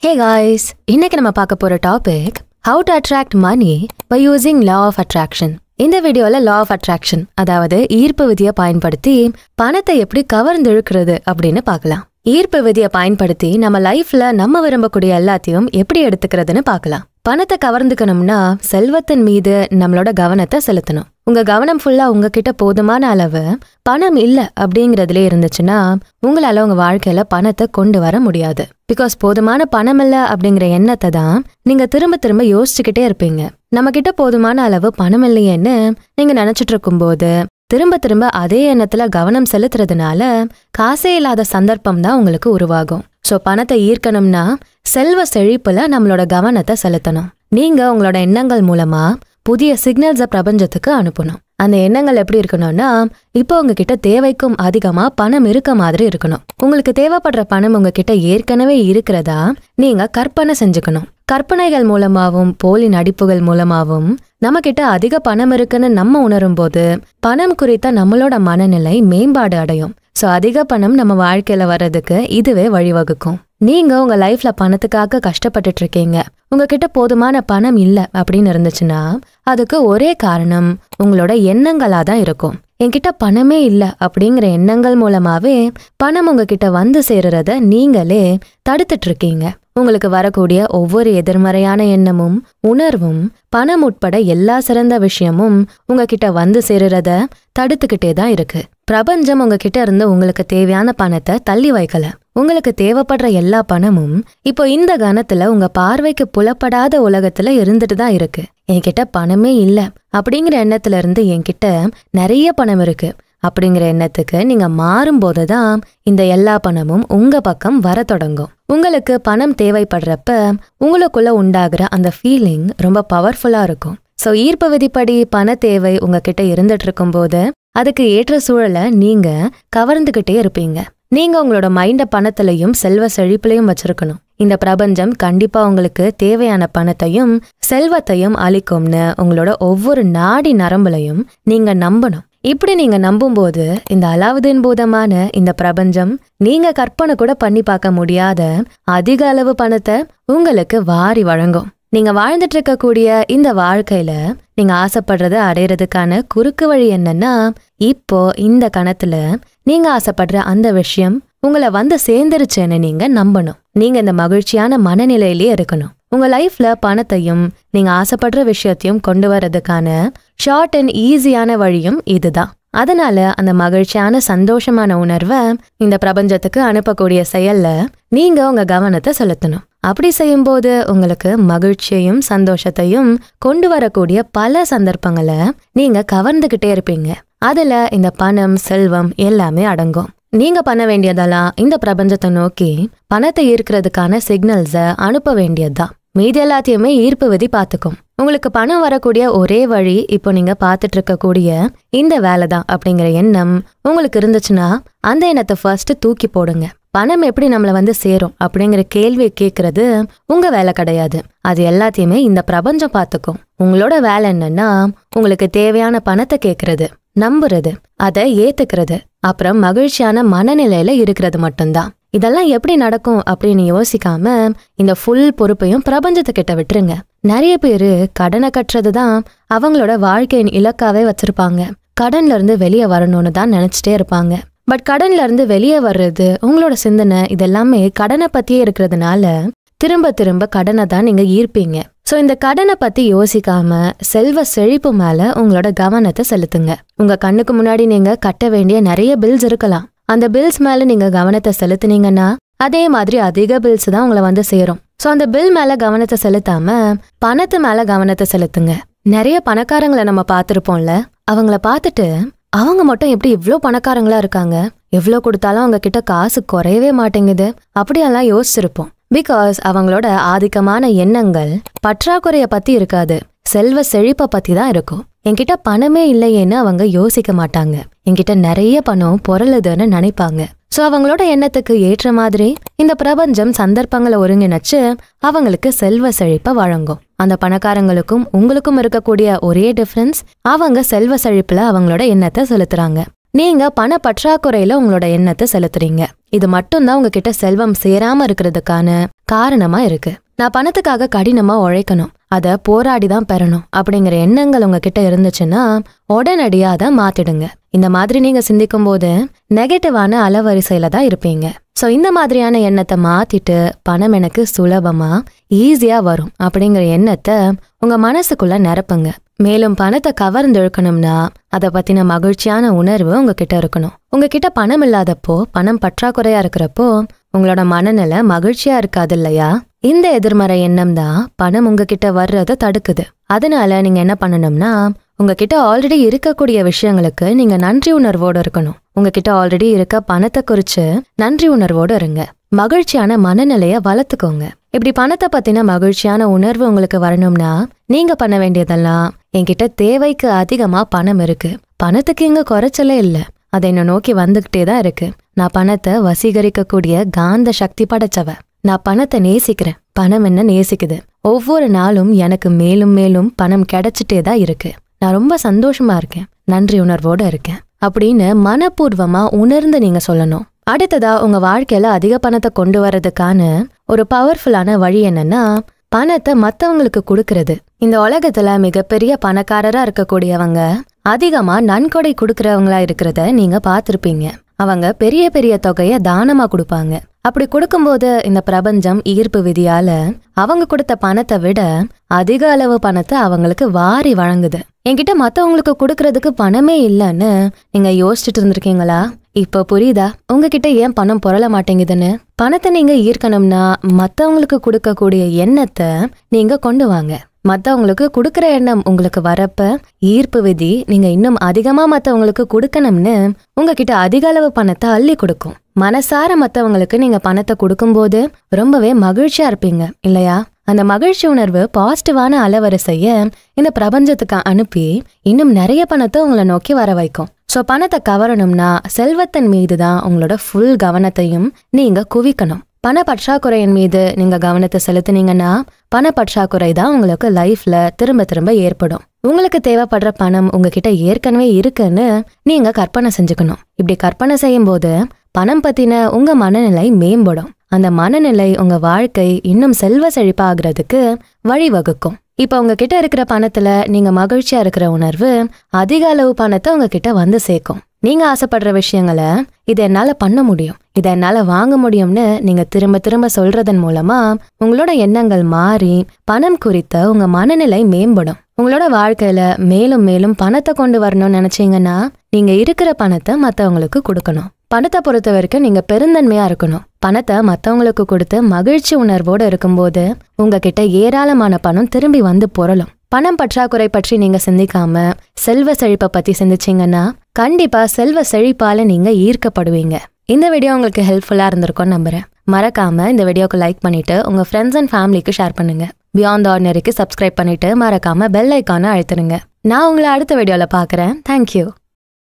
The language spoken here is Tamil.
ஹே காய்ஸ் இன்னைக்கு நம்ம பார்க்க போற topic how to attract money by using law of attraction இந்த வீடியோல லா ஆஃப் அட்ராக்ஷன் அதாவது ஈர்ப்பு விதியை பயன்படுத்தி பணத்தை எப்படி கவர்ந்து இழுக்கிறது அப்படின்னு பார்க்கலாம் ஈர்ப்பு விதியை பயன்படுத்தி நம்ம லைஃப்ல நம்ம விரும்பக்கூடிய எல்லாத்தையும் எப்படி எடுத்துக்கிறதுன்னு பார்க்கலாம் பணத்தை கவர்ந்துக்கணும்னா செல்வத்தின் மீது நம்மளோட கவனத்தை செலுத்தணும் உங்க கவனம் ஃபுல்லா உங்ககிட்ட போதுமான அளவு பணம் இல்ல அப்படிங்கறதுல இருந்துச்சுன்னா உங்களால உங்க வாழ்க்கையில பணத்தை கொண்டு வர முடியாது பிகாஸ் போதுமான பணம் இல்ல அப்படிங்கிற எண்ணத்தை தான் நீங்க திரும்ப திரும்ப யோசிச்சுக்கிட்டே இருப்பீங்க நம்ம கிட்ட போதுமான அளவு பணம் இல்லையேன்னு நீங்க நினைச்சிட்டு இருக்கும்போது திரும்ப திரும்ப அதே எண்ணத்துல கவனம் செலுத்துறதுனால காசே இல்லாத சந்தர்ப்பம் தான் உங்களுக்கு உருவாகும் சோ பணத்தை ஈர்க்கணும்னா செல்வ செழிப்புல நம்மளோட கவனத்தை செலுத்தணும் நீங்க உங்களோட எண்ணங்கள் மூலமா புதிய சிக்னல்ஸை பிரபஞ்சத்துக்கு அனுப்பணும் அந்த எண்ணங்கள் எப்படி இருக்கணும்னா இப்போ உங்ககிட்ட தேவைக்கும் அதிகமா பணம் இருக்க மாதிரி இருக்கணும் உங்களுக்கு தேவைப்படுற பணம் உங்ககிட்ட ஏற்கனவே இருக்கிறதா நீங்க கற்பனை செஞ்சுக்கணும் கற்பனைகள் மூலமாவும் போலி நடிப்புகள் மூலமாவும் நம்ம கிட்ட அதிக பணம் இருக்குன்னு நம்ம உணரும் போது பணம் குறித்த நம்மளோட மனநிலை மேம்பாடு அடையும் சோ அதிக பணம் நம்ம வாழ்க்கையில வர்றதுக்கு இதுவே வழிவகுக்கும் நீங்க உங்க லைஃப்ல பணத்துக்காக கஷ்டப்பட்டுட்டு இருக்கீங்க உங்ககிட்ட போதுமான பணம் இல்ல அப்படின்னு இருந்துச்சுன்னா அதுக்கு ஒரே காரணம் உங்களோட எண்ணங்களா தான் இருக்கும் என்கிட்ட பணமே இல்ல அப்படிங்கிற எண்ணங்கள் மூலமாவே பணம் உங்ககிட்ட வந்து சேருறத நீங்களே தடுத்துட்டு இருக்கீங்க உங்களுக்கு வரக்கூடிய ஒவ்வொரு எதிர்மறையான எண்ணமும் உணர்வும் பணம் உட்பட எல்லா சிறந்த விஷயமும் உங்ககிட்ட வந்து சேருறத தடுத்துக்கிட்டே தான் இருக்கு பிரபஞ்சம் உங்ககிட்ட இருந்து உங்களுக்கு தேவையான பணத்தை தள்ளி வைக்கல உங்களுக்கு தேவைப்படுற எல்லா பணமும் இப்போ இந்த கணத்துல உங்க பார்வைக்கு புலப்படாத உலகத்துல இருந்துட்டு தான் இருக்கு என்கிட்ட பணமே இல்ல அப்படிங்கிற எண்ணத்துல இருந்து என்கிட்ட நிறைய பணம் இருக்கு அப்படிங்கிற எண்ணத்துக்கு நீங்க மாறும்போது தான் இந்த எல்லா பணமும் உங்க பக்கம் வர தொடங்கும் உங்களுக்கு பணம் தேவைப்படுறப்ப உங்களுக்குள்ள உண்டாகிற அந்த ஃபீலிங் ரொம்ப பவர்ஃபுல்லா இருக்கும் ஸோ ஈர்ப்பு விதிப்படி பண தேவை உங்ககிட்ட இருந்துட்டு இருக்கும்போது அதுக்கு ஏற்ற சூழலை நீங்க கவர்ந்துகிட்டே இருப்பீங்க நீங்க உங்களோட மைண்ட பணத்திலையும் செல்வ செழிப்புலையும் வச்சிருக்கணும் இந்த பிரபஞ்சம் கண்டிப்பா உங்களுக்கு தேவையான பணத்தையும் செல்வத்தையும் அளிக்கும்னு உங்களோட ஒவ்வொரு நாடி நரம்புலையும் நீங்க நம்பணும் இப்படி நீங்க நம்பும்போது இந்த அலாவுதீன் பூதமான இந்த பிரபஞ்சம் நீங்க கற்பனை கூட பண்ணி பார்க்க முடியாத அதிக அளவு பணத்தை உங்களுக்கு வாரி வழங்கும் நீங்க வாழ்ந்துட்டு இருக்கக்கூடிய இந்த வாழ்க்கையில நீங்க ஆசைப்படுறத அடையிறதுக்கான குறுக்கு வழி என்னன்னா இப்போ இந்த கணத்துல நீங்க ஆசைப்படுற அந்த விஷயம் உங்களை வந்து சேர்ந்துருச்சுன்னு நீங்க நம்பணும் நீங்க இந்த மகிழ்ச்சியான மனநிலையிலேயே இருக்கணும் உங்க லைஃப்ல பணத்தையும் நீங்க ஆசைப்படுற விஷயத்தையும் கொண்டு வர்றதுக்கான ஷார்ட் அண்ட் ஈஸியான வழியும் இதுதான் அதனால அந்த மகிழ்ச்சியான சந்தோஷமான உணர்வை இந்த பிரபஞ்சத்துக்கு அனுப்பக்கூடிய செயல்ல நீங்க உங்க கவனத்தை செலுத்தணும் அப்படி செய்யும்போது உங்களுக்கு மகிழ்ச்சியையும் சந்தோஷத்தையும் கொண்டு வரக்கூடிய பல சந்தர்ப்பங்களை நீங்க கவர்ந்துகிட்டே இருப்பீங்க அதுல இந்த பணம் செல்வம் எல்லாமே அடங்கும் நீங்க பண்ண வேண்டியதெல்லாம் இந்த பிரபஞ்சத்தை நோக்கி பணத்தை ஈர்க்கிறதுக்கான சிக்னல்ஸை அனுப்ப வேண்டியதுதான் மீதி எல்லாத்தையுமே ஈர்ப்பு விதி பார்த்துக்கும் உங்களுக்கு பணம் வரக்கூடிய ஒரே வழி இப்போ நீங்க பார்த்துட்டு இருக்கக்கூடிய இந்த வேலை தான் அப்படிங்கிற எண்ணம் உங்களுக்கு இருந்துச்சுன்னா அந்த எண்ணத்தை ஃபர்ஸ்ட் தூக்கி போடுங்க பணம் எப்படி நம்மள வந்து சேரும் அப்படிங்கிற கேள்வி கேட்கறது உங்க வேலை கிடையாது அது எல்லாத்தையுமே இந்த பிரபஞ்சம் பார்த்துக்கும் உங்களோட வேலை என்னன்னா உங்களுக்கு தேவையான பணத்தை கேட்கறது நம்புறது அதை ஏத்துக்கிறது அப்புறம் மகிழ்ச்சியான மனநிலையில இருக்கிறது மட்டும்தான் இதெல்லாம் எப்படி நடக்கும் அப்படின்னு யோசிக்காம இந்த ஃபுல் பொறுப்பையும் பிரபஞ்சத்துக்கிட்ட விட்டுருங்க நிறைய பேரு கடனை கட்டுறது தான் அவங்களோட வாழ்க்கையின் இலக்காவே வச்சிருப்பாங்க கடன்ல இருந்து வெளியே வரணும்னு தான் நினைச்சிட்டே இருப்பாங்க பட் கடன்ல இருந்து வெளியே வர்றது உங்களோட சிந்தனை இதெல்லாமே கடனை பத்தியே இருக்கிறதுனால திரும்ப திரும்ப கடனை தான் நீங்க ஈர்ப்பீங்க சோ இந்த கடனை பத்தி யோசிக்காம செல்வ செழிப்பு மேல உங்களோட கவனத்தை செலுத்துங்க உங்க கண்ணுக்கு முன்னாடி நீங்க கட்ட வேண்டிய நிறைய பில்ஸ் இருக்கலாம் அந்த பில்ஸ் மேல நீங்க கவனத்தை செலுத்துனீங்கன்னா அதே மாதிரி அதிக பில்ஸ் தான் உங்களை வந்து சேரும் சோ அந்த பில் மேல கவனத்தை செலுத்தாம பணத்து மேல கவனத்தை செலுத்துங்க நிறைய பணக்காரங்களை நம்ம பார்த்திருப்போம்ல அவங்கள பார்த்துட்டு அவங்க மட்டும் எப்படி இவ்ளோ பணக்காரங்களா இருக்காங்க எவ்வளோ கொடுத்தாலும் அவங்க கிட்ட காசு குறையவே மாட்டேங்குது அப்படியெல்லாம் யோசிச்சிருப்போம் பிகாஸ் அவங்களோட ஆதிக்கமான எண்ணங்கள் பற்றாக்குறைய பத்தி இருக்காது செல்வ செழிப்பை பத்தி தான் இருக்கும் என்கிட்ட பணமே இல்லையேன்னு அவங்க யோசிக்க மாட்டாங்க என்கிட்ட நிறைய பணம் பொருளுதுன்னு நினைப்பாங்க சோ அவங்களோட எண்ணத்துக்கு ஏற்ற மாதிரி இந்த பிரபஞ்சம் சந்தர்ப்பங்களை ஒருங்கிணைச்சு அவங்களுக்கு செல்வ செழிப்பை வழங்கும் அந்த பணக்காரங்களுக்கும் உங்களுக்கும் இருக்கக்கூடிய ஒரே டிஃபரன்ஸ் அவங்க செல்வ செழிப்புல அவங்களோட எண்ணத்தை செலுத்துறாங்க நீங்க பண பற்றாக்குறையில உங்களோட எண்ணத்தை செலுத்துறீங்க இது மட்டும்தான் உங்ககிட்ட செல்வம் சேராம இருக்கிறதுக்கான காரணமா இருக்கு நான் பணத்துக்காக கடினமா உழைக்கணும் அத போராடி தான் பெறணும் அப்படிங்கிற எண்ணங்கள் உங்ககிட்ட இருந்துச்சுன்னா உடனடியா அதை மாத்திடுங்க இந்த மாதிரி நீங்க சிந்திக்கும் போது நெகட்டிவான அலவரிசையில தான் இருப்பீங்க சோ இந்த மாதிரியான எண்ணத்தை மாத்திட்டு பணம் எனக்கு சுலபமா ஈஸியா வரும் அப்படிங்கிற எண்ணத்தை உங்க மனசுக்குள்ள நிரப்புங்க மேலும் பணத்தை கவர்ந்து இழுக்கணும்னா அதை பத்தின மகிழ்ச்சியான உணர்வு உங்ககிட்ட இருக்கணும் உங்ககிட்ட பணம் இல்லாதப்போ பணம் பற்றாக்குறையா இருக்கிறப்போ உங்களோட மனநிலை மகிழ்ச்சியா இருக்காது இல்லையா இந்த எதிர்மறை எண்ணம் தான் பணம் உங்ககிட்ட வர்றதை தடுக்குது அதனால நீங்க என்ன பண்ணணும்னா உங்ககிட்ட ஆல்ரெடி இருக்கக்கூடிய விஷயங்களுக்கு நீங்க நன்றி உணர்வோடு இருக்கணும் உங்ககிட்ட ஆல்ரெடி இருக்க பணத்தை குறிச்சு நன்றி உணர்வோடு இருங்க மகிழ்ச்சியான மனநிலைய வளர்த்துக்கோங்க இப்படி பணத்தை பத்தின மகிழ்ச்சியான உணர்வு உங்களுக்கு வரணும்னா நீங்க பண்ண வேண்டியதெல்லாம் என்கிட்ட தேவைக்கு அதிகமா பணம் இருக்கு பணத்துக்கு இங்க குறைச்சலே இல்ல அதை என்ன நோக்கி வந்துகிட்டே தான் இருக்கு நான் பணத்தை வசீகரிக்கக்கூடிய காந்த சக்தி படைச்சவ நான் பணத்தை நேசிக்கிறேன் பணம் என்ன நேசிக்குது ஒவ்வொரு நாளும் எனக்கு மேலும் மேலும் பணம் கிடைச்சிட்டே தான் இருக்கு நான் ரொம்ப சந்தோஷமா இருக்கேன் நன்றி உணர்வோட இருக்கேன் அப்படின்னு மனப்பூர்வமா உணர்ந்து நீங்க சொல்லணும் அடுத்ததா உங்க வாழ்க்கையில அதிக பணத்தை கொண்டு வர்றதுக்கான ஒரு பவர்ஃபுல்லான வழி என்னன்னா பணத்தை மத்தவங்களுக்கு கொடுக்கறது இந்த உலகத்துல மிகப்பெரிய பணக்காரரா இருக்கக்கூடியவங்க அதிகமா நன்கொடை கொடுக்கறவங்களா இருக்கிறத நீங்க பார்த்திருப்பீங்க அவங்க பெரிய பெரிய தொகைய தானமா கொடுப்பாங்க அப்படி கொடுக்கும்போது இந்த பிரபஞ்சம் ஈர்ப்பு விதியால அவங்க கொடுத்த பணத்தை விட அதிக அளவு பணத்தை அவங்களுக்கு வாரி வழங்குது என்கிட்ட மத்தவங்களுக்கு கொடுக்கறதுக்கு பணமே இல்லைன்னு நீங்க யோசிச்சுட்டு இருந்திருக்கீங்களா இப்ப புரியுதா உங்ககிட்ட ஏன் பணம் புரள மாட்டேங்குதுன்னு பணத்தை நீங்க ஈர்க்கணும்னா மத்தவங்களுக்கு கொடுக்கக்கூடிய எண்ணத்தை நீங்க கொண்டு வாங்க மத்தவங்களுக்கு கொடுக்கற எண்ணம் உங்களுக்கு வரப்ப ஈர்ப்பு விதி நீங்க இன்னும் அதிகமா மத்தவங்களுக்கு கொடுக்கணும்னு உங்ககிட்ட அதிக அளவு பணத்தை அள்ளி கொடுக்கும் மனசார மத்தவங்களுக்கு நீங்க பணத்தை கொடுக்கும்போது ரொம்பவே மகிழ்ச்சியா இருப்பீங்க இல்லையா அந்த மகிழ்ச்சி உணர்வு பாசிட்டிவான அலவரிசைய இந்த பிரபஞ்சத்துக்கு அனுப்பி இன்னும் நிறைய பணத்தை உங்களை நோக்கி வர வைக்கும் சோ பணத்தை கவரணும்னா செல்வத்தின் மீது தான் உங்களோட ஃபுல் கவனத்தையும் நீங்க குவிக்கணும் பண பற்றாக்குறையின் மீது நீங்க கவனத்தை செலுத்துனீங்கன்னா பண பற்றாக்குறை தான் உங்களுக்கு லைஃப்ல திரும்ப திரும்ப ஏற்படும் உங்களுக்கு தேவைப்படுற பணம் உங்ககிட்ட ஏற்கனவே இருக்குன்னு நீங்க கற்பனை செஞ்சுக்கணும் இப்படி கற்பனை செய்யும் போது பணம் பத்தின உங்க மனநிலை மேம்படும் அந்த மனநிலை உங்க வாழ்க்கை இன்னும் செல்வ செழிப்பாகிறதுக்கு வழிவகுக்கும் இப்ப உங்ககிட்ட இருக்கிற பணத்துல நீங்க மகிழ்ச்சியா இருக்கிற உணர்வு அதிக அளவு பணத்தை உங்ககிட்ட வந்து சேர்க்கும் நீங்க ஆசைப்படுற விஷயங்களை இதை என்னால பண்ண முடியும் இதை என்னால வாங்க முடியும்னு நீங்க திரும்ப திரும்ப சொல்றதன் மூலமா உங்களோட எண்ணங்கள் மாறி பணம் குறித்த உங்க மனநிலை மேம்படும் உங்களோட வாழ்க்கையில மேலும் மேலும் பணத்தை கொண்டு வரணும்னு நினைச்சீங்கன்னா நீங்க இருக்கிற பணத்தை மத்தவங்களுக்கு கொடுக்கணும் பணத்தை பொறுத்த வரைக்கும் நீங்க பெருந்தன்மையா இருக்கணும் பணத்தை மத்தவங்களுக்கு கொடுத்து மகிழ்ச்சி உணர்வோட இருக்கும்போது உங்ககிட்ட ஏராளமான பணம் திரும்பி வந்து புரளும் பணம் பற்றாக்குறை பற்றி நீங்க சிந்திக்காம செல்வ செழிப்பை பத்தி சிந்திச்சீங்கன்னா கண்டிப்பா செல்வ செழிப்பால நீங்க ஈர்க்கப்படுவீங்க இந்த வீடியோ உங்களுக்கு ஹெல்ப்ஃபுல்லா இருந்திருக்கும்னு நம்புறேன் மறக்காம இந்த வீடியோக்கு லைக் பண்ணிட்டு உங்க ஃப்ரெண்ட்ஸ் அண்ட் ஃபேமிலிக்கு ஷேர் பண்ணுங்க பியாண்ட் ஆர்டினரிக்கு சப்ஸ்கிரைப் பண்ணிட்டு மறக்காம பெல் ஐக்கானை அழுத்துருங்க நான் உங்களை அடுத்த வீடியோல பாக்குறேன் தேங்க்யூ